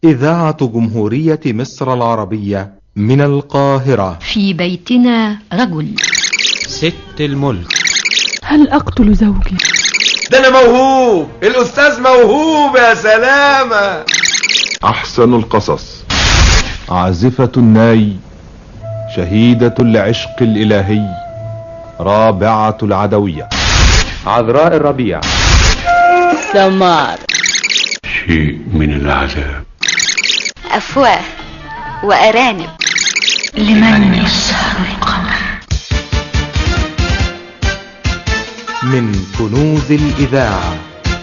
إذاعة جمهورية مصر العربية من القاهرة في بيتنا رجل ست الملك هل أقتل زوجي؟ ده أنا موهوب الأستاذ موهوب يا سلامة أحسن القصص عازفة الناي شهيدة العشق الإلهي رابعة العدوية عذراء الربيع سمار شيء من العذاب أفواه وأرانب لمن يسهر القمر من كنوز الإذاعة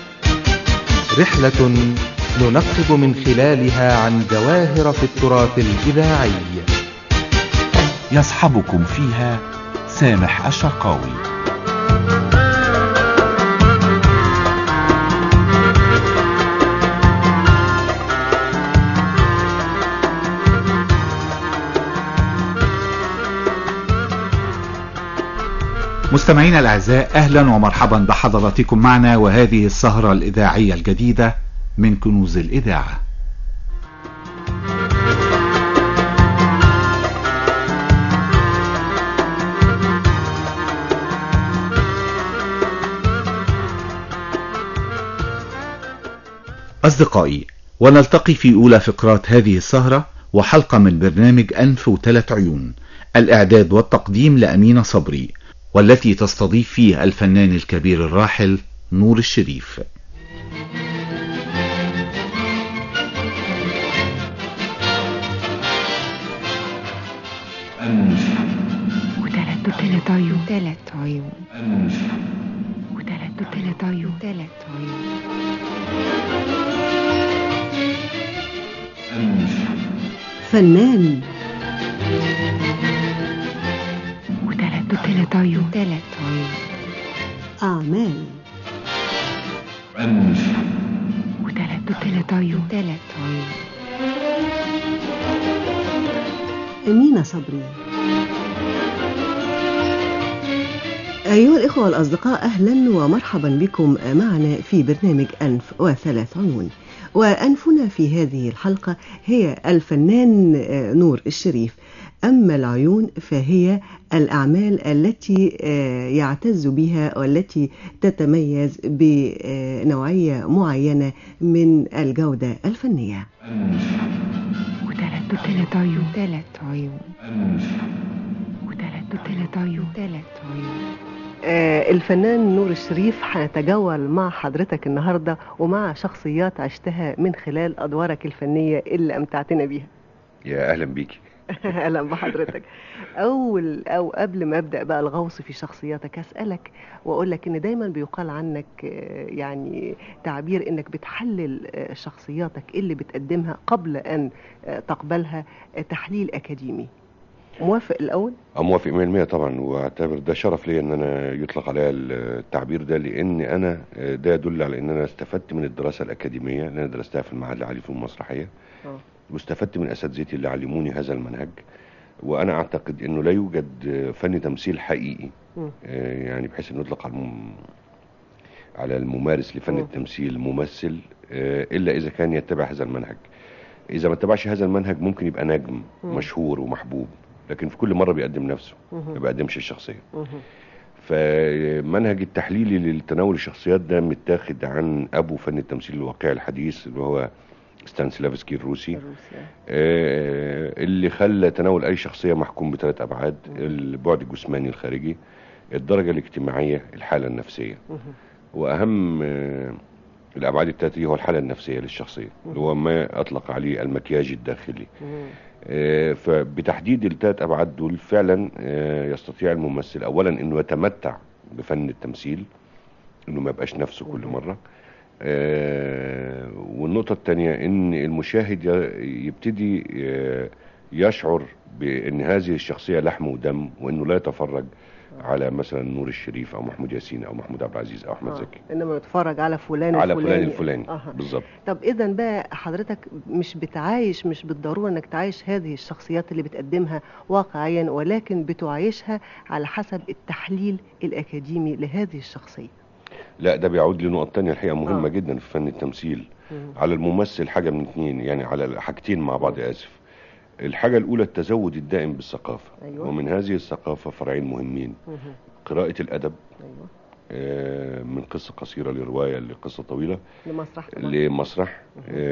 رحلة ننقب من خلالها عن جواهر في التراث الإذاعي يصحبكم فيها سامح الشرقاوي مستمعينا الأعزاء أهلا ومرحبا بحضراتكم معنا وهذه السهرة الإذاعية الجديدة من كنوز الإذاعة أصدقائي ونلتقي في أولى فقرات هذه السهرة وحلقة من برنامج أنف وثلاث عيون الإعداد والتقديم لأمين صبري والتي تستضيف فيه الفنان الكبير الراحل نور الشريف أنف وتلات وتلات عيون تلات عيون أنف وتلات وتلات عيون تلات عيون أنف فنان وتلات وتلات عيون تلات عيون أعمال أنف وتلات وتلات عيون تلات عيون أمينة صبري أيها الإخوة والأصدقاء أهلا ومرحبا بكم معنا في برنامج أنف وثلاث عيون وأنفنا في هذه الحلقة هي الفنان نور الشريف أما العيون فهي الأعمال التي يعتز بها والتي تتميز بنوعية معينة من الجودة الفنية أنف وتلات وتلات عيون تلات عيون أنف وتلات وتلات عيون تلات عيون آه، الفنان نور الشريف هنتجول مع حضرتك النهاردة ومع شخصيات عشتها من خلال أدوارك الفنية اللي أمتعتنا بيها يا أهلا بيكي اهلا بحضرتك اول او قبل ما ابدا بقى الغوص في شخصياتك اسالك واقول لك ان دايما بيقال عنك آه، يعني تعبير انك بتحلل آه، شخصياتك اللي بتقدمها قبل ان آه، تقبلها آه، تحليل اكاديمي موافق الاول موافق 100% طبعا واعتبر ده شرف ليا ان انا يطلق عليا التعبير ده لان انا ده يدل على ان انا استفدت من الدراسه الاكاديميه اللي انا درستها في المعهد العالي للفنون المسرحيه آه. واستفدت من اساتذتي اللي علموني هذا المنهج وانا اعتقد انه لا يوجد فن تمثيل حقيقي مم. آه، يعني بحيث انه يطلق على الم... على الممارس لفن مم. التمثيل ممثل آه، الا اذا كان يتبع هذا المنهج اذا ما اتبعش هذا المنهج ممكن يبقى نجم مم. مشهور ومحبوب لكن في كل مره بيقدم نفسه مهم. ما بيقدمش الشخصيه مهم. فمنهج التحليلي لتناول الشخصيات ده متاخد عن ابو فن التمثيل الواقعي الحديث اللي هو ستانسلافسكي الروسي الروسيا. آه، اللي خلى تناول اي شخصيه محكوم بثلاث ابعاد البعد الجسماني الخارجي الدرجه الاجتماعيه الحاله النفسيه مهم. واهم آه، الابعاد الثلاثه هو الحاله النفسيه للشخصيه اللي هو ما اطلق عليه المكياج الداخلي مهم. آه، فبتحديد الثلاث ابعاد دول فعلا آه، يستطيع الممثل اولا انه يتمتع بفن التمثيل انه ما يبقاش نفسه كل مره آه، والنقطه الثانيه ان المشاهد ي- يبتدي آه، يشعر بان هذه الشخصيه لحم ودم وانه لا يتفرج على مثلا نور الشريف او محمود ياسين او محمود عبد العزيز او احمد آه. زكي انما نتفرج على فلان على الفلاني فلان الفلاني أها. بالظبط طب اذا بقى حضرتك مش بتعايش مش بالضروره انك تعايش هذه الشخصيات اللي بتقدمها واقعيا ولكن بتعايشها على حسب التحليل الاكاديمي لهذه الشخصيه لا ده بيعود لنقط تانية الحقيقة مهمة آه. جدا في فن التمثيل مم. على الممثل حاجة من اتنين يعني على حاجتين مع بعض آسف الحاجة الأولى التزود الدائم بالثقافة أيوة. ومن هذه الثقافة فرعين مهمين مهم. قراءة الأدب ايوه آه، من قصة قصيرة لرواية لقصة طويلة لمسرح طبعا. لمسرح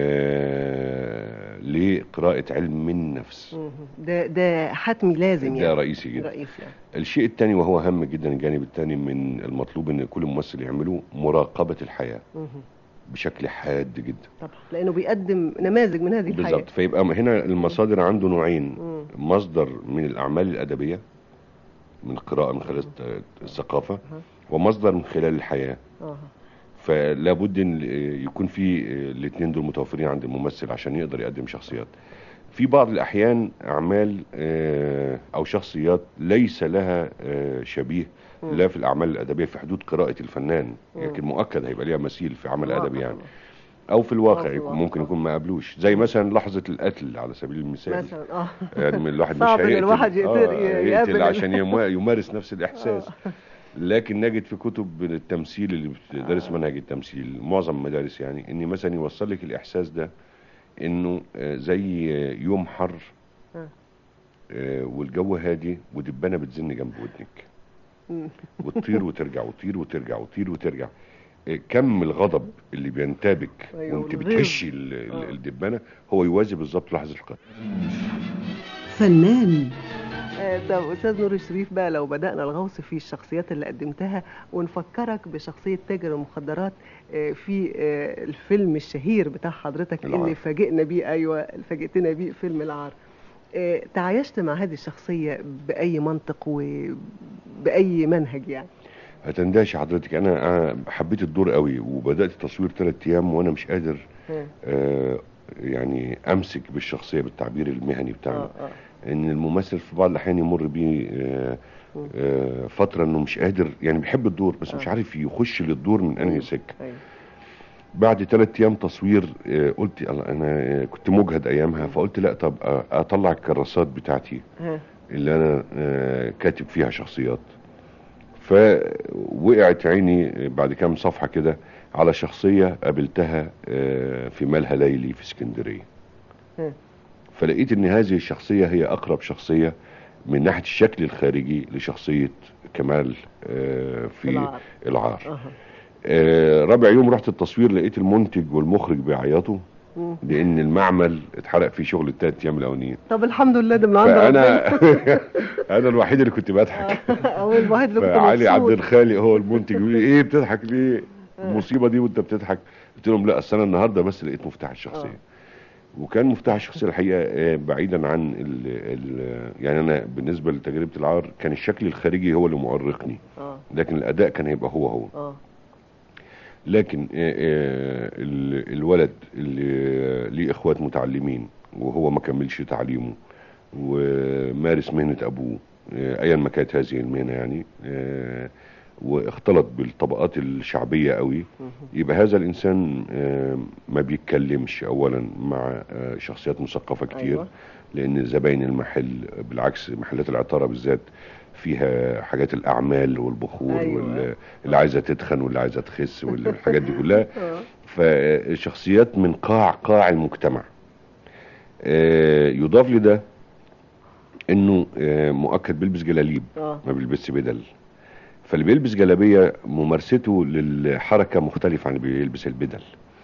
آه، لقراءة علم النفس مهم. ده ده حتمي لازم ده يعني رئيسي جدا رئيسي يعني. الشيء الثاني وهو هام جدا الجانب الثاني من المطلوب ان كل ممثل يعمله مراقبة الحياة مهم. بشكل حاد جدا طبعا لانه بيقدم نماذج من هذه الحياه بالظبط فيبقى هنا المصادر عنده نوعين مم. مصدر من الاعمال الادبيه من القراءه من خلال الثقافه ومصدر من خلال الحياه اه فلا بد ان يكون في الاثنين دول متوفرين عند الممثل عشان يقدر يقدم شخصيات في بعض الاحيان اعمال آه، او شخصيات ليس لها آه، شبيه مم. لا في الاعمال الادبيه في حدود قراءه الفنان مم. لكن مؤكد هيبقى ليها مثيل في عمل طبعاً. ادبي يعني او في الواقع أو في يكون الواقع. ممكن يكون ما قابلوش زي مثلا لحظه القتل على سبيل المثال مثلا اه يعني الواحد مش صعب إن هيقتل الواحد يقتل- آه، يقابل يقتل ال- عشان يما- يمارس نفس الاحساس آه. لكن نجد في كتب التمثيل اللي بتدرس منهج التمثيل معظم المدارس يعني ان مثلا يوصل لك الاحساس ده انه آه، زي آه، يوم حر آه. آه، والجو هادي ودبانه بتزن جنب ودنك مم. وتطير وترجع وتطير وترجع وتطير وترجع آه، كم الغضب اللي بينتابك أيوة، وانت والغيظ. بتهشي ال- ال- آه. الدبانه هو يوازي بالظبط لحظه القتل فنان آه، طب استاذ نور الشريف بقى لو بدانا الغوص في الشخصيات اللي قدمتها ونفكرك بشخصيه تاجر المخدرات آه، في آه، الفيلم الشهير بتاع حضرتك العار. اللي فاجئنا بيه ايوه فاجئتنا بيه فيلم العار آه، تعايشت مع هذه الشخصيه باي منطق وباي منهج يعني هتندهش حضرتك انا أنا حبيت الدور قوي وبدات تصوير ثلاث ايام وانا مش قادر ها. آه يعني امسك بالشخصيه بالتعبير المهني بتاعنا اه اه ان الممثل في بعض الاحيان يمر بيه آه مم. آه فتره انه مش قادر يعني بيحب الدور بس مش آه. عارف يخش للدور من انهي سكه ايوه بعد ثلاث ايام تصوير آه قلت الله انا آه، كنت مجهد ايامها فقلت لا طب آه، اطلع الكراسات بتاعتي ها. اللي انا آه، كاتب فيها شخصيات فوقعت عيني بعد كام صفحة كده على شخصية قابلتها آه، في مالها ليلي في اسكندرية ها. فلقيت ان هذه الشخصية هي اقرب شخصية من ناحية الشكل الخارجي لشخصية كمال آه، في العار. العار اها آه، رابع يوم رحت التصوير لقيت المنتج والمخرج بيعيطوا مم. لان المعمل اتحرق فيه شغل التلات ايام الاولانيين طب الحمد لله ده من عند فانا ربنا انا الوحيد اللي كنت بضحك او الواحد اللي كنت فعلي عبد مبسوط. الخالق هو المنتج يقول لي ايه بتضحك ليه المصيبه دي وانت بتضحك قلت لهم لا اصل انا النهارده بس لقيت مفتاح الشخصيه وكان مفتاح الشخصيه الحقيقه آه، بعيدا عن ال ال يعني انا بالنسبه لتجربه العار كان الشكل الخارجي هو اللي مؤرقني اه لكن الاداء كان هيبقى هو هو اه لكن آه، آه، ال- الولد اللي ليه اخوات متعلمين وهو ما كملش تعليمه ومارس مهنة ابوه آه، ايا ما كانت هذه المهنة يعني آه، واختلط بالطبقات الشعبية قوي مهم. يبقى هذا الانسان آه، ما بيتكلمش اولا مع آه، شخصيات مثقفة كتير أيوة. لان زباين المحل بالعكس محلات العطارة بالذات فيها حاجات الاعمال والبخور أيوة. وال- اللي عايزه تتخن واللي عايزه تخس والحاجات دي كلها آه. فشخصيات من قاع قاع المجتمع آه، يضاف لده انه آه، مؤكد بيلبس جلاليب اه ما بيلبسش بدل فاللي بيلبس جلابيه ممارسته للحركه مختلفه عن اللي بيلبس البدل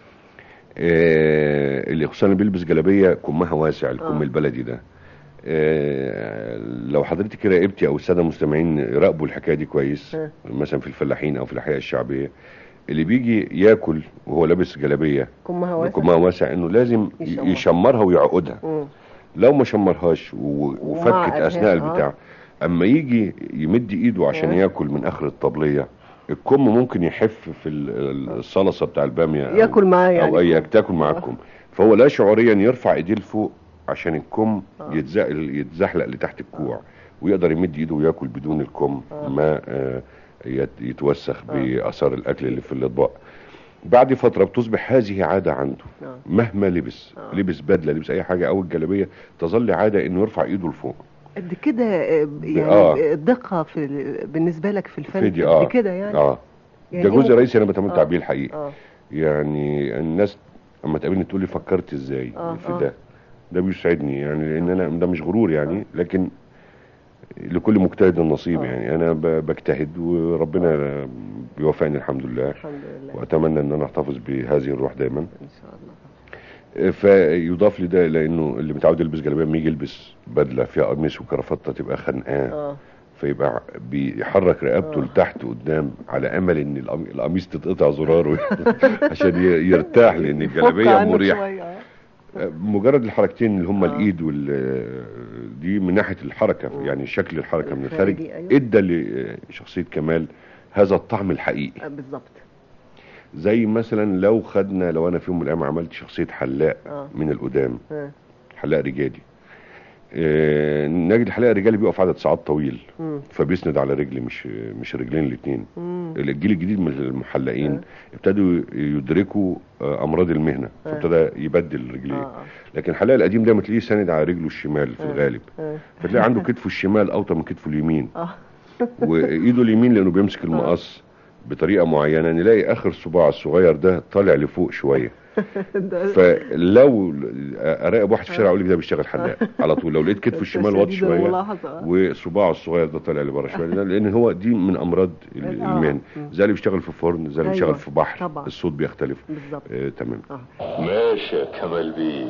آه، اللي خصوصا اللي بيلبس جلابيه كمها واسع الكم آه. البلدي ده آه، لو حضرتك راقبتي او الساده المستمعين راقبوا الحكايه دي كويس ها. مثلا في الفلاحين او في الاحياء الشعبيه اللي بيجي ياكل وهو لابس جلابيه كمها واسع كمها واسع انه لازم يشمر. يشمرها ويعقدها مم. لو ما شمرهاش و- ومع وفكت اثناء أدهان، آه. البتاع اما يجي يمد ايده عشان آه. ياكل من اخر الطبليه الكم ممكن يحف في ال- الصلصه بتاع الباميه أو- ياكل معاه يعني او اي تاكل مع آه. الكم فهو لا شعوريا يرفع ايديه لفوق عشان الكم آه. يتزق- يتزحلق لتحت الكوع ويقدر يمد ايده وياكل بدون الكم آه. ما آه، يت- يتوسخ آه. باثار الاكل اللي في الاطباق بعد فتره بتصبح هذه عاده عنده آه. مهما لبس آه. لبس بدله لبس اي حاجه او الجلابيه تظل عاده انه يرفع ايده لفوق قد كده آه، يعني آه. الدقة في ال- بالنسبة لك في الفن فدي قد اه كده يعني اه يعني ده دي جزء ممكن- رئيسي انا بتمتع آه. بيه الحقيقه اه يعني الناس اما تقابلني تقول لي فكرت ازاي آه، في آه. ده ده بيسعدني يعني لان انا ده مش غرور يعني لكن لكل مجتهد نصيب آه. يعني انا ب- بجتهد وربنا بيوفقني الحمد لله الحمد لله واتمنى ان انا احتفظ بهذه الروح دايما ان شاء الله فيضاف لده لانه اللي متعود يلبس جلابيه لما يجي يلبس بدله فيها قميص وكرافته تبقى خانقاه اه فيبقى بيحرك رقبته آه. لتحت قدام على امل ان القم- القميص تتقطع زراره عشان ي- يرتاح لان يفك الجلابيه عنه مريحه شوية، آه. مجرد الحركتين اللي هم آه. الايد وال دي من ناحيه الحركه مم. يعني شكل الحركه من الخارج الخارجي، أيوة. ادى لشخصيه كمال هذا الطعم الحقيقي آه، بالظبط زي مثلا لو خدنا لو انا في يوم من الايام عملت شخصيه حلاق اه من القدام آه. حلاق رجالي آه، نجد الحلاق الرجالي بيقف عدد ساعات طويل مم. فبيسند على رجل مش مش رجلين الاثنين مم. الجيل الجديد من المحلقين آه. ابتدوا يدركوا آه، امراض المهنه آه. فابتدى يبدل رجليه آه. لكن الحلاق القديم دايما تلاقيه ساند على رجله الشمال في آه. الغالب آه. فتلاقي عنده كتفه الشمال اوطى من كتفه اليمين اه وايده اليمين لانه بيمسك المقص بطريقه معينه نلاقي اخر صباع الصغير ده طالع لفوق شويه ده- فلو اراقب واحد في الشارع اقول لك ده بيشتغل حلاق على طول لو لقيت كتفه الشمال واطي شديد شويه الملاحظة. وصباعه الصغير ده طالع لبره شويه لأن- لان هو دي من امراض ال- آه. المهنه زي اللي بيشتغل في فرن زي اللي بيشتغل أيوة. في بحر طبعا. الصوت بيختلف بالظبط آه تمام ماشي يا كمال بيه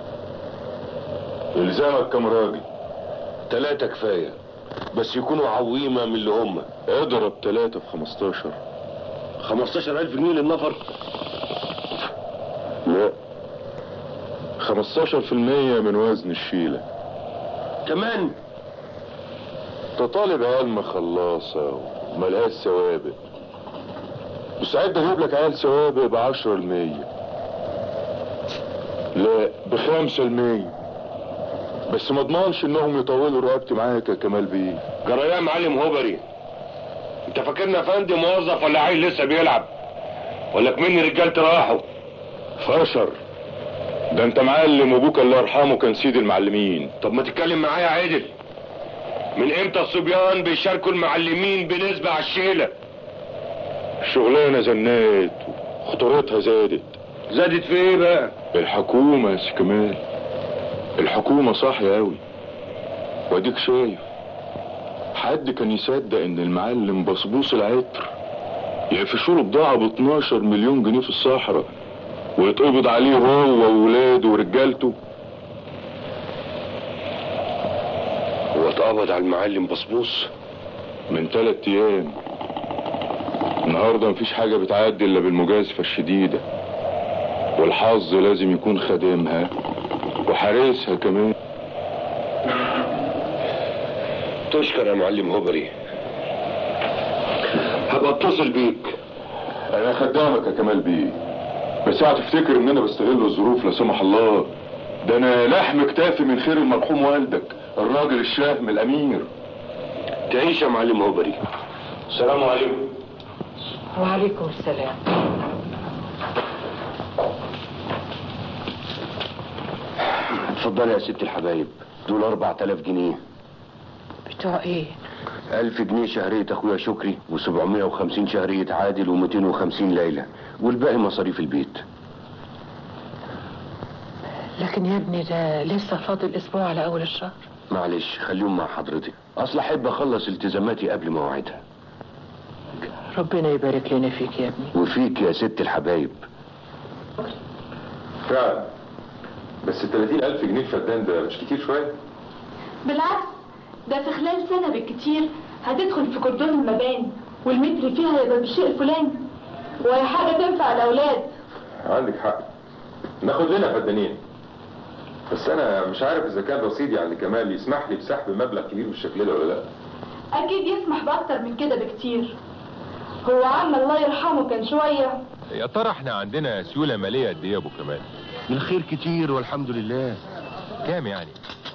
الزامك كم راجل تلاتة كفاية بس يكونوا عويمة من اللي هم اضرب تلاتة في خمستاشر خمستاشر ألف جنيه للنفر لا خمستاشر في المية من وزن الشيلة كمان تطالب عيال مخلصة وملهاش سوابق مستعد اجيب لك عيال سوابق بعشرة المية لا بخمسة المية بس ما اضمنش انهم يطولوا رقبتي معاك يا كمال بيه جرى يا معلم هوبري انت فاكرنا يا فندم موظف ولا عيل لسه بيلعب ولا كمني رجالتي راحوا فشر ده انت معلم وابوك الله يرحمه كان سيد المعلمين طب ما تتكلم معايا عدل من امتى الصبيان بيشاركوا المعلمين بنسبة على الشيلة الشغلانة زنات وخطورتها زادت زادت في ايه بقى الحكومة يا سي كمال الحكومة صاحية اوي واديك شايف حد كان يصدق ان المعلم بصبوص العطر يقفشوا له بضاعة ب 12 مليون جنيه في الصحراء ويتقبض عليه هو وولاده ورجالته هو اتقبض على المعلم بصبوص من تلات ايام النهارده مفيش حاجة بتعدي الا بالمجازفة الشديدة والحظ لازم يكون خادمها وحارسها كمان تشكر يا معلم هوبري هبقى اتصل بيك انا خدامك يا كمال بيه بس اوعى تفتكر ان انا بستغل الظروف لا سمح الله ده انا لحم كتافي من خير المرحوم والدك الراجل الشهم الامير تعيش يا معلم هوبري السلام عليكم وعليكم السلام اتفضلي يا ست الحبايب دول 4000 جنيه بتوع ايه ألف جنيه شهرية أخويا شكري و750 شهرية عادل و250 ليلى والباقي مصاريف البيت لكن يا ابني ده لسه فاضل اسبوع على اول الشهر معلش خليهم مع حضرتك أصل أحب أخلص التزاماتي قبل مواعيدها ربنا يبارك لنا فيك يا ابني وفيك يا ست الحبايب فعلا بس 30000 جنيه فدان ده مش كتير شويه بالعكس ده في خلال سنة بالكتير هتدخل في كردون المباني والمتر فيها هيبقى بالشيء الفلاني وهي حاجة تنفع الأولاد عندك حق ناخد لنا فدانين بس انا مش عارف اذا كان رصيدي عند كمال يسمح لي بسحب مبلغ كبير بالشكل ده ولا لا أكيد يسمح بأكتر من كده بكتير هو عم الله يرحمه كان شوية يا ترى احنا عندنا سيولة مالية قد ايه يا ابو كمال؟ الخير كتير والحمد لله كام يعني؟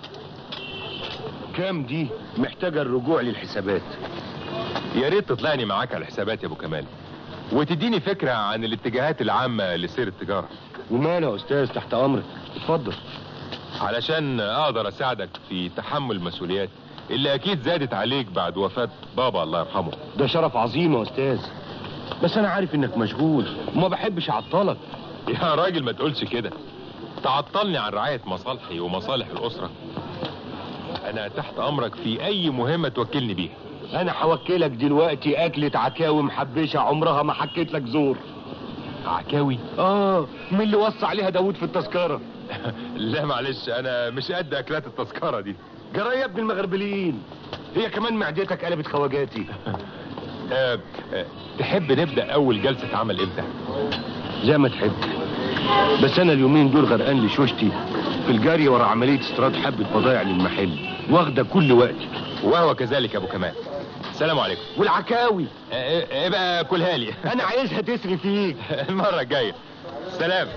كام دي محتاجة الرجوع للحسابات يا ريت تطلعني معاك على الحسابات يا ابو كمال وتديني فكرة عن الاتجاهات العامة لسير التجارة وماله يا أستاذ تحت أمرك اتفضل علشان اقدر اساعدك في تحمل المسؤوليات اللي اكيد زادت عليك بعد وفاة بابا الله يرحمه ده شرف عظيم يا أستاذ بس انا عارف انك مشغول وما بحبش اعطلك يا راجل ما تقولش كده تعطلني عن رعاية مصالحي ومصالح الأسرة أنا تحت أمرك في أي مهمة توكلني بيها انا هوكلك دلوقتي اكلة عكاوي محبشة عمرها ما حكيت لك زور عكاوي اه من اللي وصى عليها داوود في التذكرة لا معلش أنا مش قد أكلات التذكرة دي جرى يا ابن المغربلين هي كمان معدتك قلبت خواجاتي أه أه تحب نبدأ أول جلسة عمل إمتى؟ زي ما تحب بس انا اليومين دول غرقان لشوشتي في الجري ورا عملية استيراد حبة بضايع للمحل واخدة كل وقتي وهو كذلك يا أبو كمال السلام عليكم والعكاوي ايه بقى كلها لي انا عايزها تسري فيك المرة الجاية سلام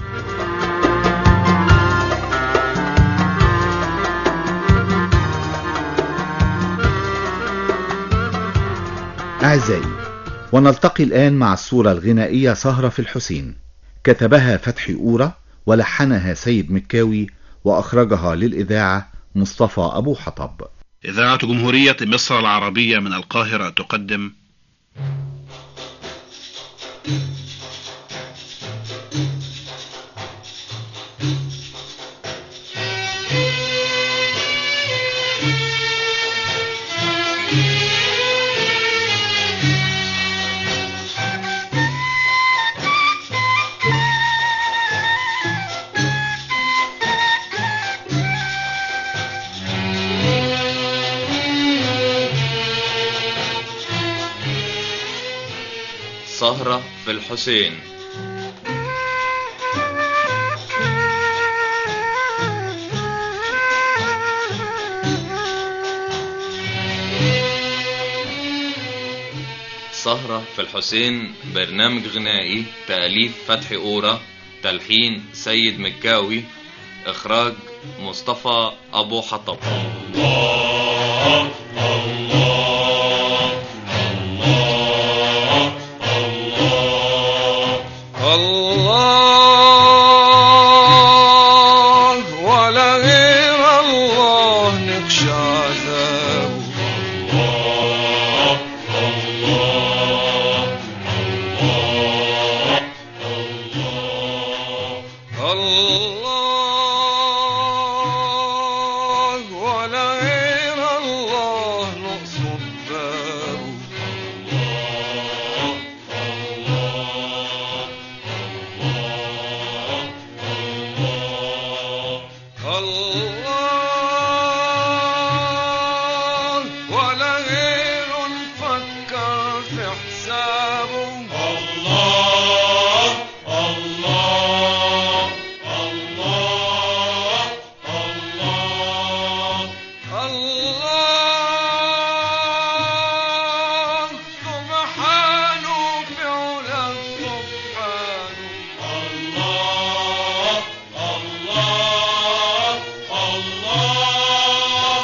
أعزائي ونلتقي الآن مع الصورة الغنائية سهرة في الحسين كتبها فتحي أورا ولحنها سيد مكاوي وأخرجها للإذاعة مصطفى أبو حطب إذاعة جمهورية مصر العربية من القاهرة تقدم سهرة في الحسين سهرة في الحسين برنامج غنائي تأليف فتحي أورا تلحين سيد مكاوي إخراج مصطفى أبو حطب الله الله الله ولا غير الله نخشى عذابه الله الله الله ولا غير الله نقصد بابه الله ولا غير نفكر في حسابه الله الله الله الله الله سبحانه في علا سبحانه الله الله الله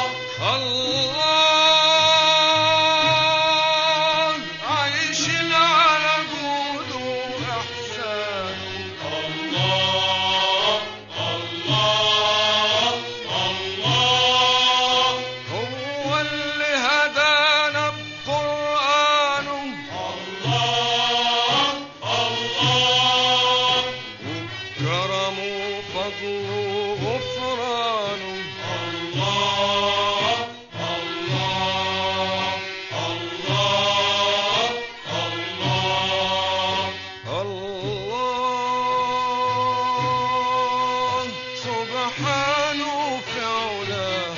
الله عايشين على جود وإحسان الله الله الله هو اللي هدانا بقرآنه الله الله وبكرمه وفضله وغفرانه الله الله الله الله الله سبحانه في علاه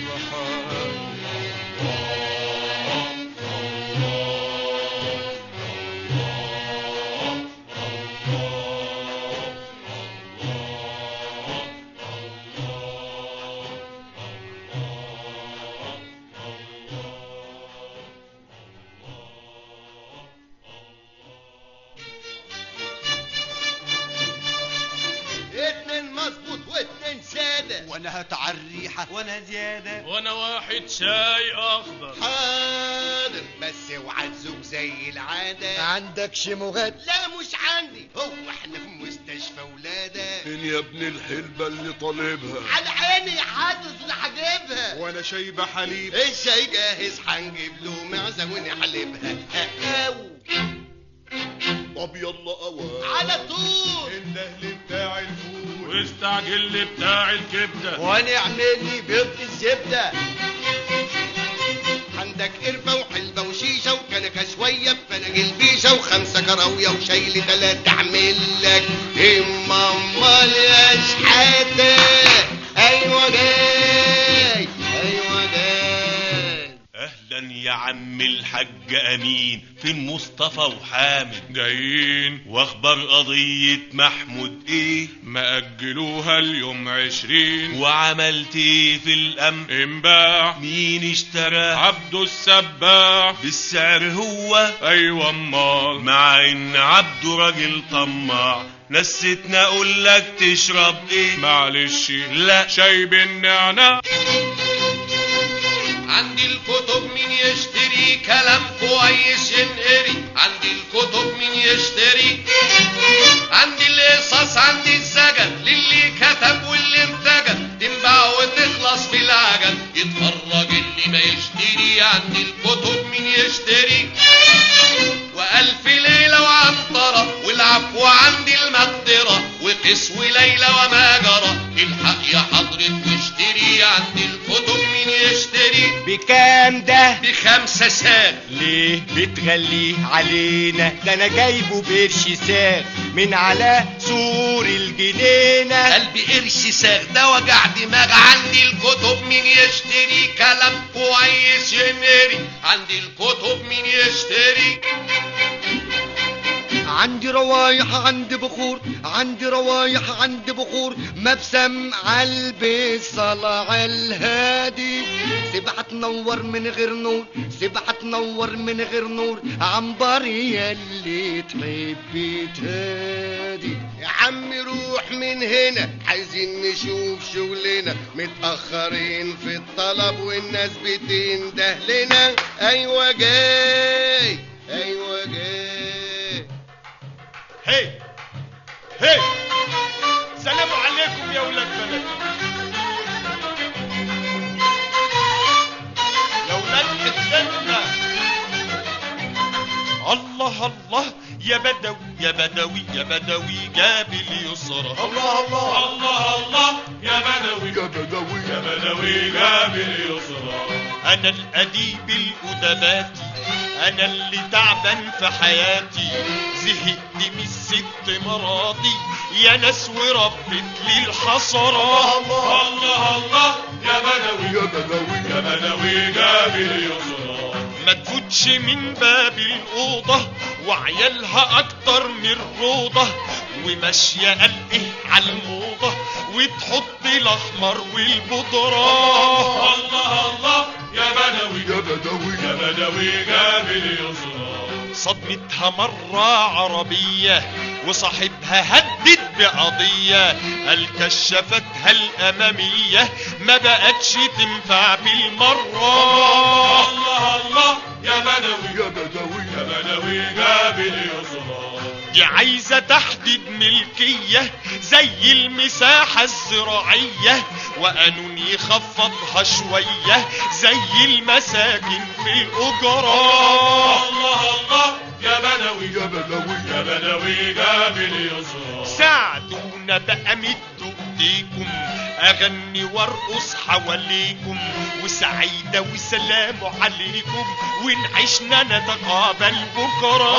اتنين مظبوط واتنين سادة وانا هتعريحة وانا زيادة وانا واحد شاي اخضر حاضر بس اوعى تزوج زي العادة عندكش مغاد لا مش عندي هو احنا في مستشفى ولادة فين يا ابن الحلبة اللي طالبها على عيني حاطط اللي هجيبها وانا شايبة حليب الشاي جاهز هنجيب له معزة ونحلبها أو طب يلا اوان على طول النهل بتاع الفول واستعجل لي بتاع الكبدة ونعمل لي بيض الزبدة عندك قرفة وحلبة وشيشة وكنكة شوية بفناجيل بيشة وخمسة كراوية وشايل تلاتة اعمل لك امال يا شحاتة ايوه جاي ايوه جاي اهلا يا عم الحاج امين فين مصطفى وحامد جايين واخبار قضية محمود ايه مأجلوها اليوم عشرين وعملت ايه في الامن انباع مين اشترى عبده السباع بالسعر هو ايوه امال مع ان عبده راجل طماع نسيتنا اقول لك تشرب ايه معلش لا شاي بالنعناع عندي الكتب مين يشتري كلام كويس ينقري عندي الكتب مين يشتري عندي القصص عندي السجن للي كتب واللي ارتجل تنباع وتخلص في العجل يتفرج اللي ما يشتري عندي الكتب مين يشتري وألف ليلة وعنطرة والعفو عندي المقدرة وقس وليلة وما جرى الحق يا حضرة واشتري عندي الكتب مين يشتري بكام ده بخمسة ساغ ليه بتغليه علينا ده انا جايبه بقرش ساغ من على سور الجنينة قلبي قرش ساغ ده وجع دماغ عندي الكتب مين يشتري كلام كويس ينري عندي الكتب مين يشتري عندي روايح عندي بخور عندي روايح عندي بخور مبسم عالبي صلع الهادي سبحة تنور من غير نور سبحة تنور من غير نور عنبر يلي تحبي تهادي يا عم روح من هنا عايزين نشوف شغلنا متأخرين في الطلب والناس بتنده لنا ايوه جاي ايوه جاي هي هي سلام عليكم يا ولاد بلد يا ولاد حتتنا الله الله يا بدوي يا بدوي يا بدوي جاب اليسرى الله الله الله الله يا بدوي يا بدوي يا بدوي جاب اليسرى انا الاديب الادباتي انا اللي تعبان في حياتي زهقت من الست مراضي يا ناس وربت لي الحصرات الله الله الله يا بدوي يا بدوي يا بدوي جاب اليسرى ما تفوتش من باب الأوضة وعيالها أكتر من روضة وماشية قلقه على الموضة وتحط الأحمر والبودرة الله الله يا بدوي يا بدوي يا بدوي جاب اليسرى صدمتها مرة عربية وصاحبها هدد بقضية قال كشفتها الأمامية ما بقتش تنفع بالمرة الله الله يا بدوي يا بدوي يا بدوي جاب اليسرى دي عايزة تحديد ملكية زي المساحة الزراعية وقانون يخفضها شوية زي المساكن في الأجرة الله الله يا بدوي يا بدوي يا بدوي جاب اليسرى ساعدونا بقى مدوا ايديكم اغني وارقص حواليكم وسعيدة وسلام عليكم ونعيشنا نتقابل بكرة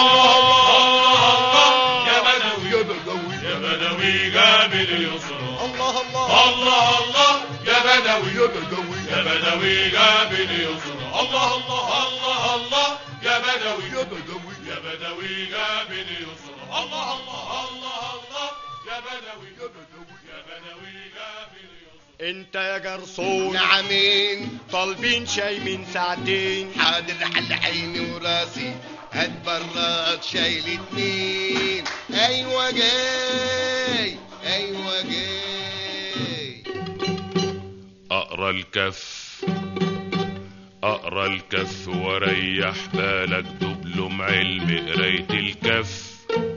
يا بدوي يا بدوي يا بدوي جاب اليسرى الله الله الله الله يا بدوي يا بدوي يا بدوي جاب اليسرى الله الله الله الله يا بدوي يا بدوي يا بدوي جاب اليسرى الله الله الله الله يا بدوي يا بدوي يا بدوي جاب اليسرى انت يا جرسون نعمين طالبين شاي من ساعتين حاضر على عيني وراسي هات براد شايل اتنين ايوه جاي ايوه جاي اقرا الكف اقرا الكف وريح بالك دبلم علم قراية الكف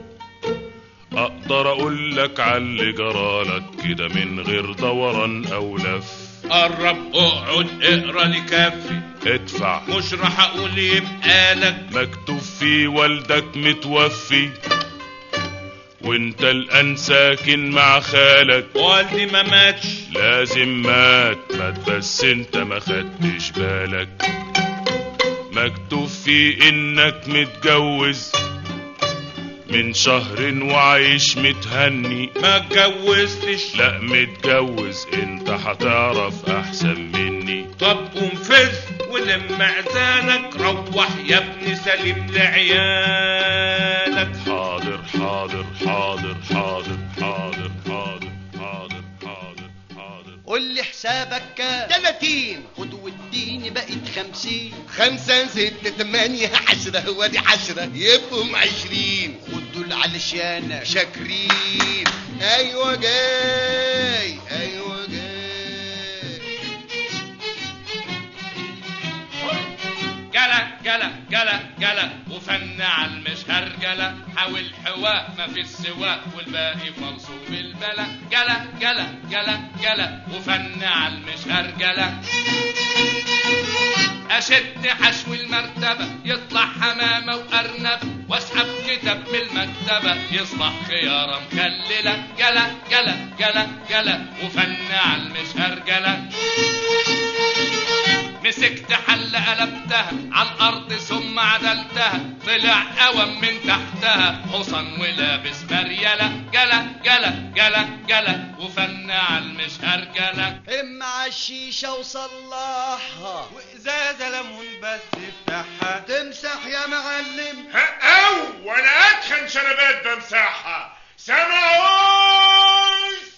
اقدر اقول لك عاللي جرالك كده من غير دوران او لف قرب اقعد اقرا لكفي ادفع مش راح اقول يبقى لك مكتوب فيه والدك متوفي وانت الان ساكن مع خالك والدي ما ماتش لازم مات مات بس انت ما خدتش بالك مكتوب فيه انك متجوز من شهر وعايش متهني ما اتجوزتش لا متجوز انت هتعرف احسن مني طب قوم فز ولم معزانك روح يا ابني سلم لعيالك حاضر حاضر حاضر حاضر حاضر حاضر حاضر حاضر حاضر قول لي حسابك كام 30 خد واديني بقت 50 خمسة ستة تمانية عشرة وادي عشرة يبقوا عشرين خد دول علشانك شاكرين ايوه جاي ايوه جاي جلا جلا جلا جلا وفن على المشهرجلة حاول حواء ما في السواق والباقي فلصو بالبلا جلا جلا جلا جلا وفن على المشهرجلة اشد حشو المرتبة يطلع حمامة وارنب واسحب كتاب من المكتبة يصبح خيارة مخللة جلا جلا جلا جلا وفن على المشهرجلة مسكت حل قلبتها على الارض ثم عدلتها طلع قوم من تحتها حصن ولابس مريلة جلا جلا جلا جلا وفن على المشهرجلة هم عالشيشة وصلحها وازازة ليمون بس افتحها تمسح يا معلم او وانا اتخن شنبات بمسحها سمعوز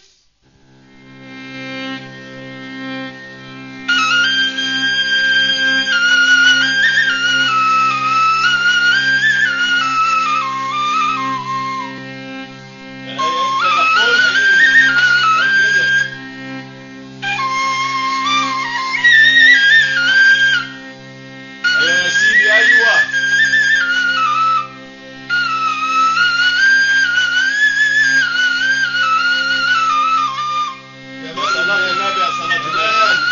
يا سيدي ايوه يا صلاة النبي يا صلاة النبي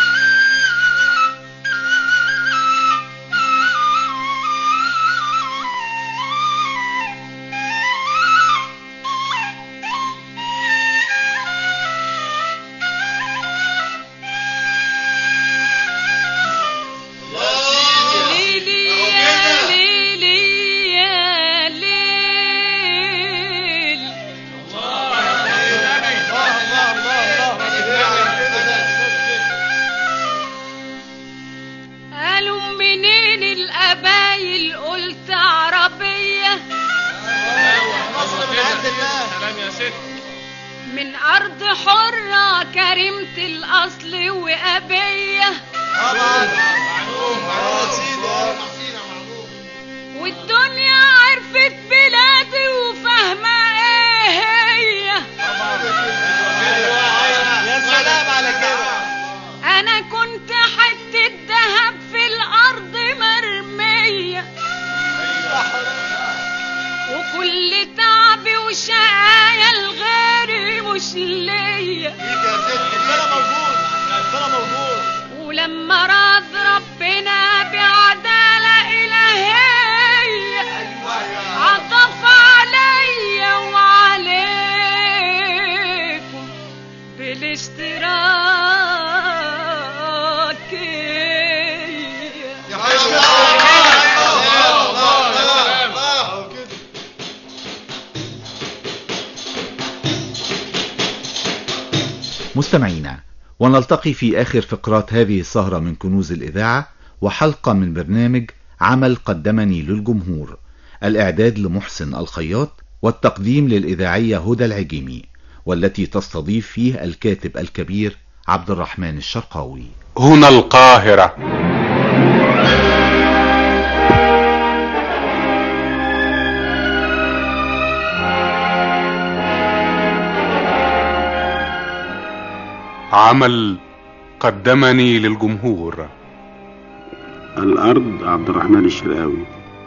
ليلي يا ليلي يا ليل قالوا منين القبايل قلت عربية سلام يا ست من أرض حرة كريمة الأصل وأبية والدنيا عرفت بلادي وفاهمة ايه هي يا سلام على كده انا كنت حتة دهب في الارض مرمية وكل تعبي وشقايا الغيري مش ليا ولما راد ربنا بعدالة إلهية عطف عليا وعليكم بالاشتراكية مستمعينا ونلتقي في آخر فقرات هذه السهرة من كنوز الإذاعة وحلقة من برنامج عمل قدمني للجمهور الإعداد لمحسن الخياط والتقديم للإذاعية هدى العجيمي والتي تستضيف فيه الكاتب الكبير عبد الرحمن الشرقاوي هنا القاهرة عمل قدمني للجمهور الأرض عبد الرحمن الشرقاوي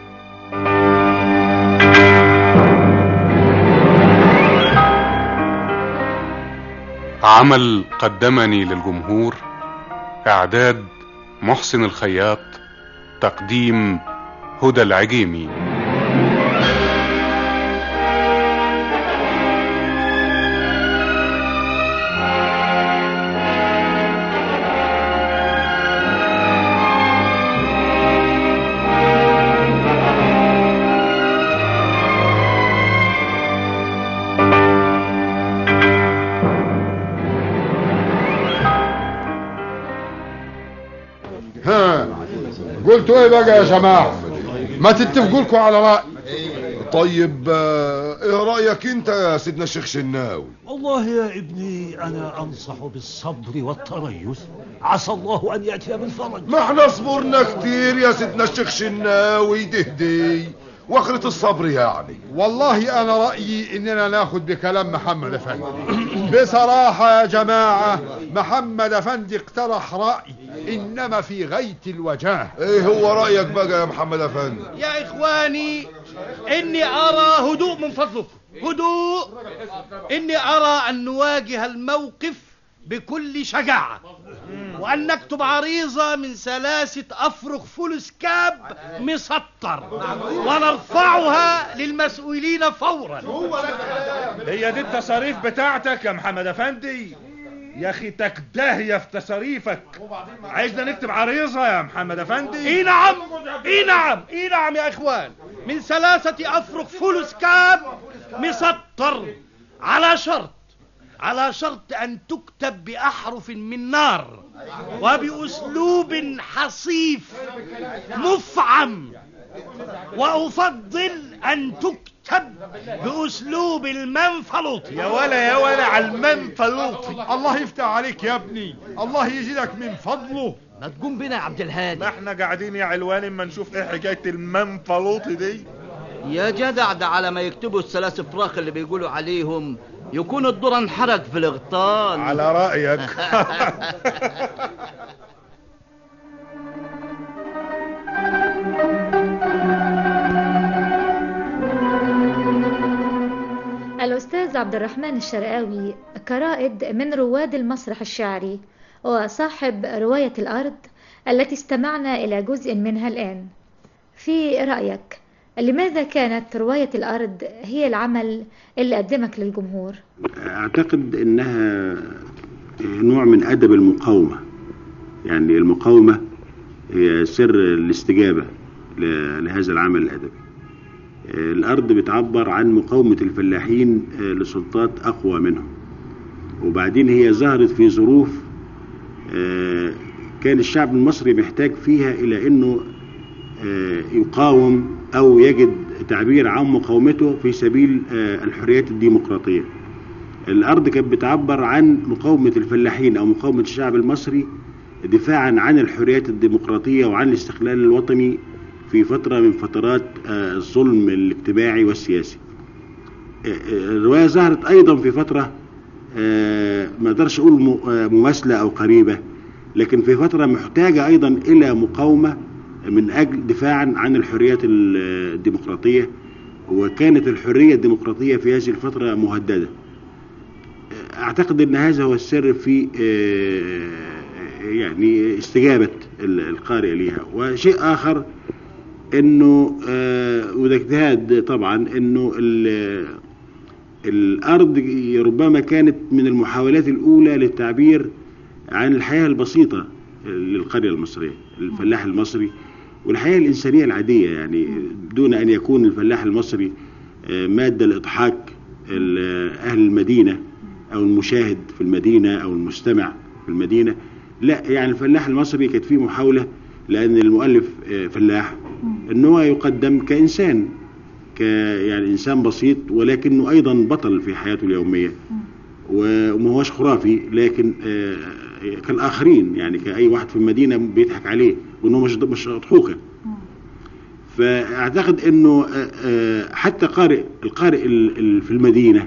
عمل قدمني للجمهور اعداد محسن الخياط تقديم هدى العجيمي ها قلتوا ايه بقى يا جماعة ما تتفقوا لكم على رأي طيب آه، ايه رأيك انت يا سيدنا الشيخ شناوي والله يا ابني أنا أنصح بالصبر والتريث عسى الله أن يأتي بالفرج ما احنا صبرنا كتير يا سيدنا الشيخ شناوي دهدي واخرة الصبر يعني والله انا رأيي اننا ناخد بكلام محمد افندي بصراحة يا جماعة محمد افندي اقترح رأي انما في غاية الوجاه ايه هو رأيك بقى يا محمد افندي يا إخواني إني أرى هدوء من فضلكم هدوء إني أرى أن نواجه الموقف بكل شجاعة وأن نكتب عريضة من ثلاثة أفرغ فلوس كاب مسطر ونرفعها للمسؤولين فورا هي دي التصاريف بتاعتك يا محمد افندي يا اخي تكداهية في تصاريفك عايزنا نكتب عريضة يا محمد افندي إي نعم إي نعم إي نعم يا إخوان من ثلاثة أفرغ فلوس كاب مسطر على شرط على شرط أن تكتب بأحرف من نار وبأسلوب حصيف مفعم وأفضل أن تكتب بأسلوب المنفلوطي يا ولا يا ولا على المنفلوطي الله يفتح عليك يا ابني الله يزيدك من فضله ما تقوم بنا يا عبد الهادي ما احنا قاعدين يا علوان اما نشوف ايه حكاية المنفلوطي دي يا جدع ده على ما يكتبوا الثلاث فراخ اللي بيقولوا عليهم يكون الدور انحرق في الغطان على رأيك الأستاذ عبد الرحمن الشرقاوي كرائد من رواد المسرح الشعري وصاحب رواية الأرض التي استمعنا إلى جزء منها الآن في رأيك لماذا كانت رواية الأرض هي العمل اللي قدمك للجمهور؟ اعتقد انها نوع من ادب المقاومه يعني المقاومه هي سر الاستجابه ل- لهذا العمل الادبي الارض بتعبر عن مقاومه الفلاحين لسلطات اقوى منهم وبعدين هي ظهرت في ظروف آه، كان الشعب المصري محتاج فيها الى انه آه، يقاوم او يجد تعبير عن مقاومته في سبيل آه، الحريات الديمقراطيه الارض كانت بتعبر عن مقاومه الفلاحين او مقاومه الشعب المصري دفاعا عن الحريات الديمقراطيه وعن الاستقلال الوطني في فتره من فترات آه، الظلم الاجتماعي والسياسي آه، آه، الروايه ظهرت ايضا في فتره آه، ما اقدرش اقول م- آه، مماثله او قريبه لكن في فتره محتاجه ايضا الى مقاومه من اجل دفاعا عن الحريات ال- الديمقراطيه وكانت الحريه الديمقراطيه في هذه الفتره مهدده اعتقد ان هذا هو السر في آه، يعني استجابه ال- القارئ ليها وشيء اخر انه آه، وده اجتهاد طبعا انه ال- الارض ربما كانت من المحاولات الاولى للتعبير عن الحياه البسيطه للقريه المصريه الفلاح المصري والحياه الانسانيه العاديه يعني دون ان يكون الفلاح المصري آه، ماده لاضحاك ال- اهل المدينه او المشاهد في المدينه او المستمع في المدينه لا يعني الفلاح المصري كانت فيه محاوله لان المؤلف آه، فلاح ان هو يقدم كانسان ك يعني انسان بسيط ولكنه ايضا بطل في حياته اليوميه وما هوش خرافي لكن آه، كالاخرين يعني كاي واحد في المدينه بيضحك عليه وانه مش مش اضحوكه فاعتقد انه آه، آه، حتى قارئ القارئ ال- ال- في المدينه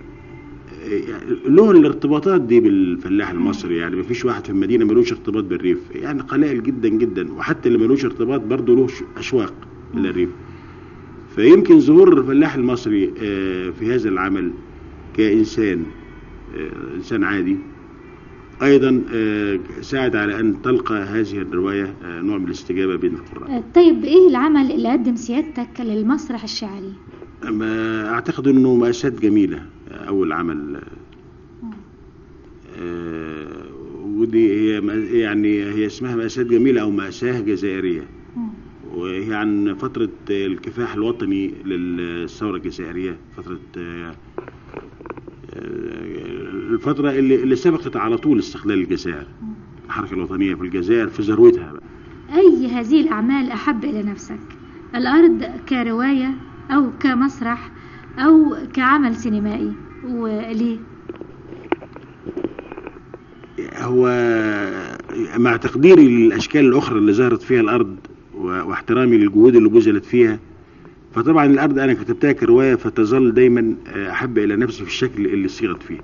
آه، له الارتباطات دي بالفلاح المصري يعني مفيش واحد في المدينه ملوش ارتباط بالريف يعني قلائل جدا جدا وحتى اللي ملوش ارتباط برضه له ش- اشواق الى الريف فيمكن ظهور الفلاح المصري آه، في هذا العمل كإنسان آه، إنسان عادي أيضا آه، ساعد على أن تلقى هذه الرواية آه، نوع من الاستجابة بين القراء طيب ايه العمل اللي قدم سيادتك للمسرح الشعري أما أعتقد أنه مأساة جميلة آه، أول عمل آه، ودي هي مأ- يعني هي اسمها مأساة جميلة أو مأساة جزائرية وهي عن فترة الكفاح الوطني للثورة الجزائرية فترة آه، آه، الفترة اللي, اللي سبقت على طول استقلال الجزائر الحركة الوطنية في الجزائر في ذروتها بقى. أي هذه الأعمال أحب إلى نفسك الأرض كرواية أو كمسرح أو كعمل سينمائي وليه؟ هو مع تقديري للأشكال الأخرى اللي ظهرت فيها الأرض و- واحترامي للجهود اللي بذلت فيها فطبعا الأرض أنا كتبتها كرواية فتظل دايما أحب إلى نفسي في الشكل اللي صيغت فيه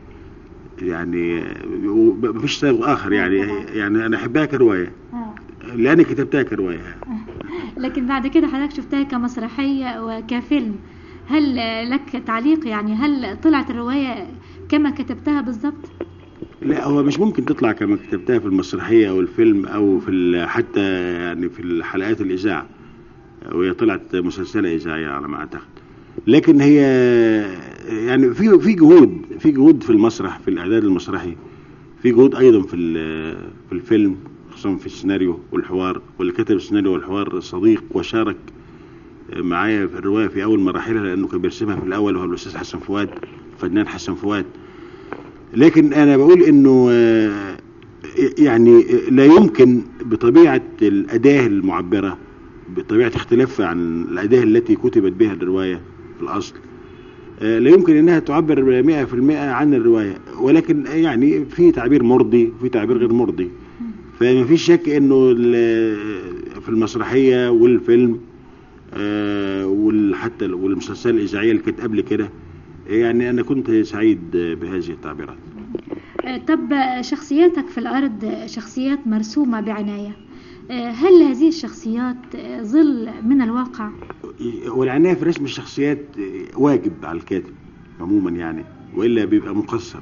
يعني وب- مفيش سبب آخر يعني يعني أنا أحبها كرواية لأني كتبتها كرواية لكن بعد كده حضرتك شفتها كمسرحية وكفيلم هل لك تعليق يعني هل طلعت الرواية كما كتبتها بالظبط؟ لا هو مش ممكن تطلع كما كتبتها في المسرحية أو الفيلم أو في ال- حتى يعني في الحلقات الإذاعة وهي طلعت مسلسلة إذاعية على ما أعتقد لكن هي يعني في في جهود في جهود في المسرح في الإعداد المسرحي في جهود أيضا في ال- في الفيلم خصوصا في السيناريو والحوار واللي كتب السيناريو والحوار صديق وشارك معايا في الرواية في أول مراحلها لأنه كان بيرسمها في الأول وهو الأستاذ حسن فؤاد الفنان حسن فؤاد لكن انا بقول انه آه، يعني لا يمكن بطبيعة الأداة المعبرة بطبيعة اختلافها عن الأداة التي كتبت بها الرواية في الأصل آه، لا يمكن أنها تعبر 100% عن الرواية ولكن يعني في تعبير مرضي وفي تعبير غير مرضي فما فيش شك أنه ال- في المسرحية والفيلم آه، وحتى والمسلسل الإذاعية اللي كانت قبل كده يعني أنا كنت سعيد بهذه التعبيرات آه، طب آه، شخصياتك في الأرض آه، شخصيات مرسومة بعناية آه، هل هذه الشخصيات آه، ظل من الواقع؟ والعناية في رسم الشخصيات واجب على الكاتب عموما يعني وإلا بيبقى مقصر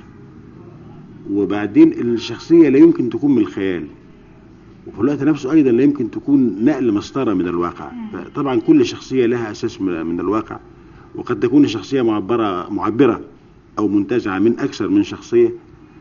وبعدين الشخصية لا يمكن تكون من الخيال وفي الوقت نفسه أيضا لا يمكن تكون نقل مسطرة من الواقع طبعا كل شخصية لها أساس من من الواقع وقد تكون الشخصية معبرة معبرة أو منتزعة من أكثر من شخصية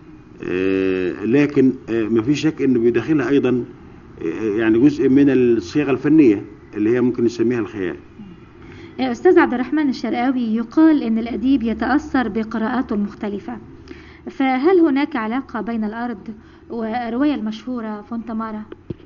آه، لكن آه، ما في شك انه بيداخلها ايضا آه، يعني جزء من الصيغه الفنيه اللي هي ممكن نسميها الخيال آه، أستاذ عبد الرحمن الشرقاوي يقال أن الأديب يتأثر بقراءاته المختلفة فهل هناك علاقة بين الأرض والرواية المشهورة فونتمارا؟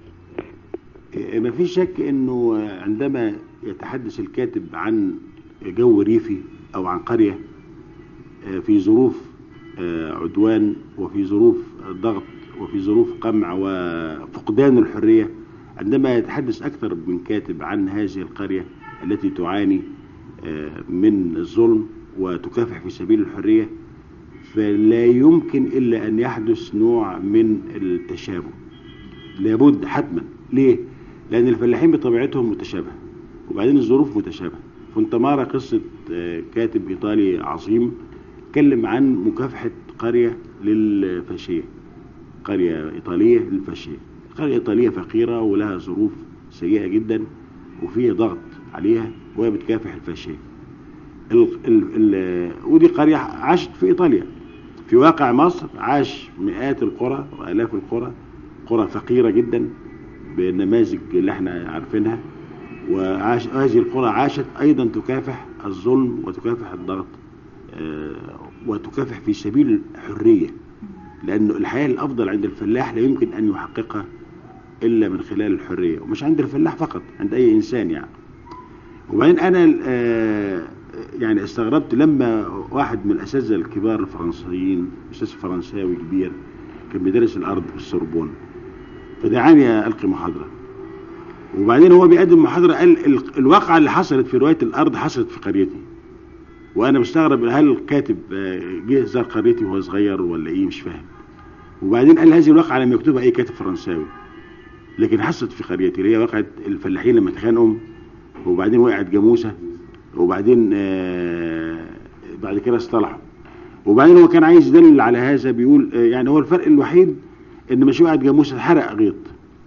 آه، ما في شك انه آه، عندما يتحدث الكاتب عن جو ريفي او عن قريه آه، في ظروف آه، عدوان وفي ظروف ضغط وفي ظروف قمع وفقدان الحريه عندما يتحدث اكثر من كاتب عن هذه القريه التي تعاني آه، من الظلم وتكافح في سبيل الحريه فلا يمكن الا ان يحدث نوع من التشابه لابد حتما ليه لان الفلاحين بطبيعتهم متشابهه وبعدين الظروف متشابهه فونتمارا قصه آه، كاتب ايطالي عظيم اتكلم عن مكافحه قريه للفاشيه قريه ايطاليه للفاشيه قريه ايطاليه فقيره ولها ظروف سيئه جدا وفيه ضغط عليها وهي بتكافح الفاشيه ال ال ال ودي قريه عاشت في ايطاليا في واقع مصر عاش مئات القرى والاف القرى قرى فقيره جدا بالنماذج اللي احنا عارفينها وعاش هذه القرى عاشت ايضا تكافح الظلم وتكافح الضغط آه، وتكافح في سبيل الحريه لأن الحياة الأفضل عند الفلاح لا يمكن أن يحققها إلا من خلال الحرية ومش عند الفلاح فقط عند أي إنسان يعني وبعدين أنا آه، يعني استغربت لما واحد من الأساتذة الكبار الفرنسيين أستاذ فرنساوي كبير كان بيدرس الأرض في السوربون فدعاني ألقي محاضرة وبعدين هو بيقدم محاضرة قال ال- الواقعة اللي حصلت في رواية الأرض حصلت في قريتي وانا مستغرب هل الكاتب آه، جه زار قريتي وهو صغير ولا ايه مش فاهم وبعدين قال هذه الواقعه لم يكتبها اي كاتب فرنساوي لكن حصلت في قريتي اللي هي واقعه الفلاحين لما اتخانقوا وبعدين وقعت جاموسه وبعدين آه، بعد كده اصطلحوا وبعدين هو كان عايز يدلل على هذا بيقول آه، يعني هو الفرق الوحيد ان مش وقعت جاموسه حرق غيط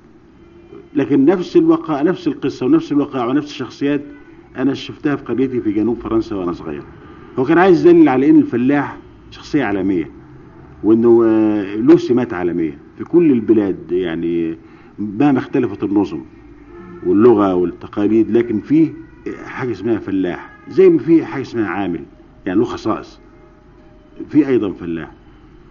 لكن نفس الوقع نفس القصه ونفس الوقائع ونفس الشخصيات انا شفتها في قريتي في جنوب فرنسا وانا صغير هو كان عايز يدلل على ان الفلاح شخصيه عالميه وانه آه، له سمات عالميه في كل البلاد يعني مهما اختلفت النظم واللغه والتقاليد لكن في حاجه اسمها فلاح زي ما في حاجه اسمها عامل يعني له خصائص في ايضا فلاح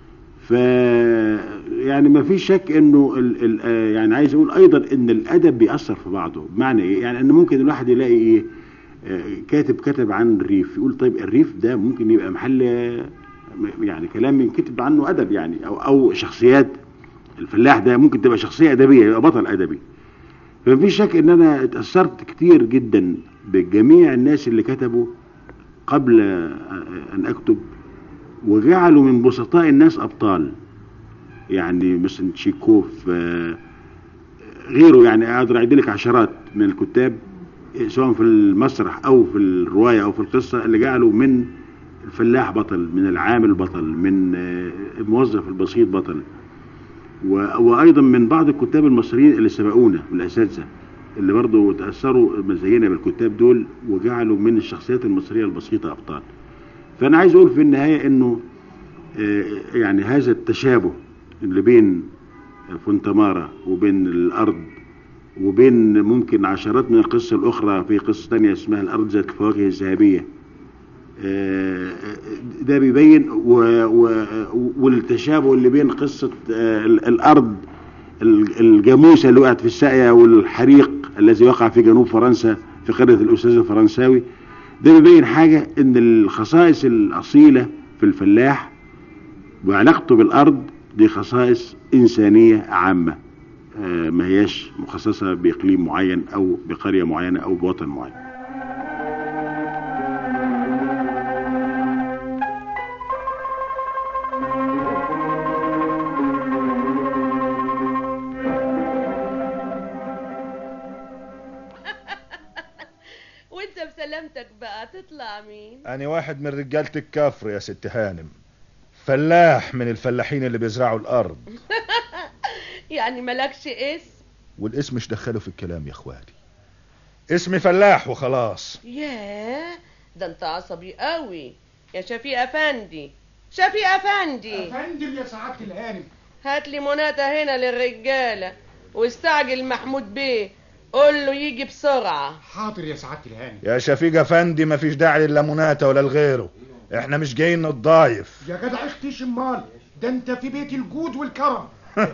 ف يعني ما فيش شك انه ال... ال... آه، يعني عايز اقول ايضا ان الادب بيأثر في بعضه بمعنى ايه يعني ان ممكن الواحد يلاقي ايه آه، كاتب كتب عن الريف يقول طيب الريف ده ممكن يبقى محل آه، يعني كلام ينكتب عنه ادب يعني او او شخصيات الفلاح ده ممكن تبقى شخصيه ادبيه يبقى بطل ادبي فمفيش شك ان انا اتاثرت كتير جدا بجميع الناس اللي كتبوا قبل ان اكتب وجعلوا من بسطاء الناس ابطال يعني مثلا تشيكوف آه، غيره يعني اقدر اعد لك عشرات من الكتاب سواء في المسرح او في الروايه او في القصه اللي جعلوا من الفلاح بطل من العامل بطل من آه، الموظف البسيط بطل و- وايضا من بعض الكتاب المصريين اللي سبقونا من الاساتذه اللي برضه تاثروا زينا بالكتاب دول وجعلوا من الشخصيات المصريه البسيطه ابطال فانا عايز اقول في النهايه انه آه، يعني هذا التشابه اللي بين فونتمارا وبين الارض وبين ممكن عشرات من القصة الأخرى في قصة تانية اسمها الأرض ذات الفواكه الذهبية آه، ده بيبين و و والتشابه اللي بين قصة آه، ال- الأرض ال- الجاموسة اللي وقعت في الساقية والحريق الذي وقع في جنوب فرنسا في قرية الأستاذ الفرنساوي ده بيبين حاجة إن الخصائص الأصيلة في الفلاح وعلاقته بالأرض دي خصائص إنسانية عامة آه، ما هياش مخصصة بإقليم معين أو بقرية معينة أو بوطن معين وانت بسلامتك بقى تطلع مين أنا واحد من رجالة الكفر يا ست هانم فلاح من الفلاحين اللي بيزرعوا الأرض يعني مالكش اسم والاسم مش دخله في الكلام يا اخواتي اسمي فلاح وخلاص ياه ده انت عصبي قوي يا شفيق افندي شفيق افندي افندم يا سعاده الهانم هات لي منادى هنا للرجاله واستعجل محمود بيه قول له يجي بسرعه حاضر يا سعاده الهانم يا شفيق افندي مفيش داعي للموناتة ولا لغيره احنا مش جايين نتضايف يا جدع اختي شمال ده انت في بيت الجود والكرم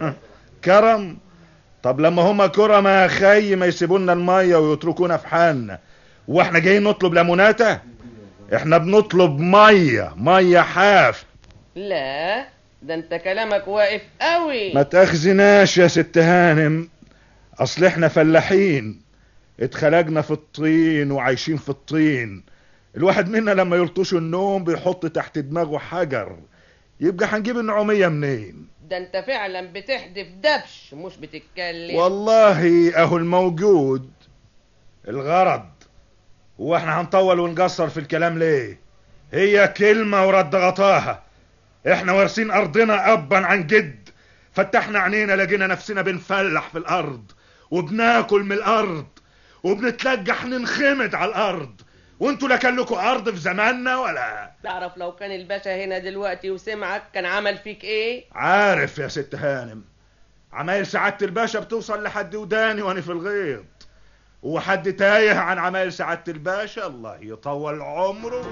كرم طب لما هما كرم يا خي ما يسيبونا المية ويتركونا في حالنا واحنا جايين نطلب ليموناتة احنا بنطلب مية مية حاف لا ده انت كلامك واقف قوي ما تأخذناش يا ست هانم اصل احنا فلاحين اتخلقنا في الطين وعايشين في الطين الواحد منا لما يلطش النوم بيحط تحت دماغه حجر يبقى هنجيب النعومية منين ده انت فعلا بتحدف دبش مش بتتكلم والله اهو الموجود الغرض هو احنا هنطول ونقصر في الكلام ليه هي كلمة ورد غطاها احنا وارثين ارضنا ابا عن جد فتحنا عينينا لقينا نفسنا بنفلح في الارض وبناكل من الارض وبنتلجح ننخمد على الارض وانتوا لا كان لكم ارض في زماننا ولا تعرف لو كان الباشا هنا دلوقتي وسمعك كان عمل فيك ايه عارف يا ست هانم عمايل سعادة الباشا بتوصل لحد وداني وانا في الغيط وحد تايه عن عمايل سعادة الباشا الله يطول عمره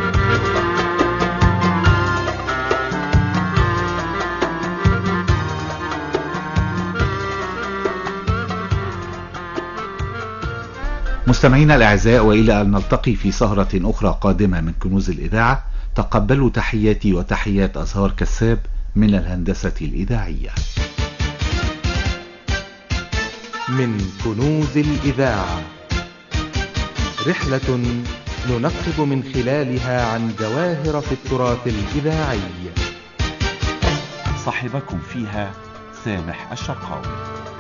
مستمعينا الأعزاء وإلى أن نلتقي في سهرة أخرى قادمة من كنوز الإذاعة تقبلوا تحياتي وتحيات أزهار كساب من الهندسة الإذاعية من كنوز الإذاعة رحلة ننقب من خلالها عن جواهر في التراث الإذاعي صاحبكم فيها سامح الشرقاوي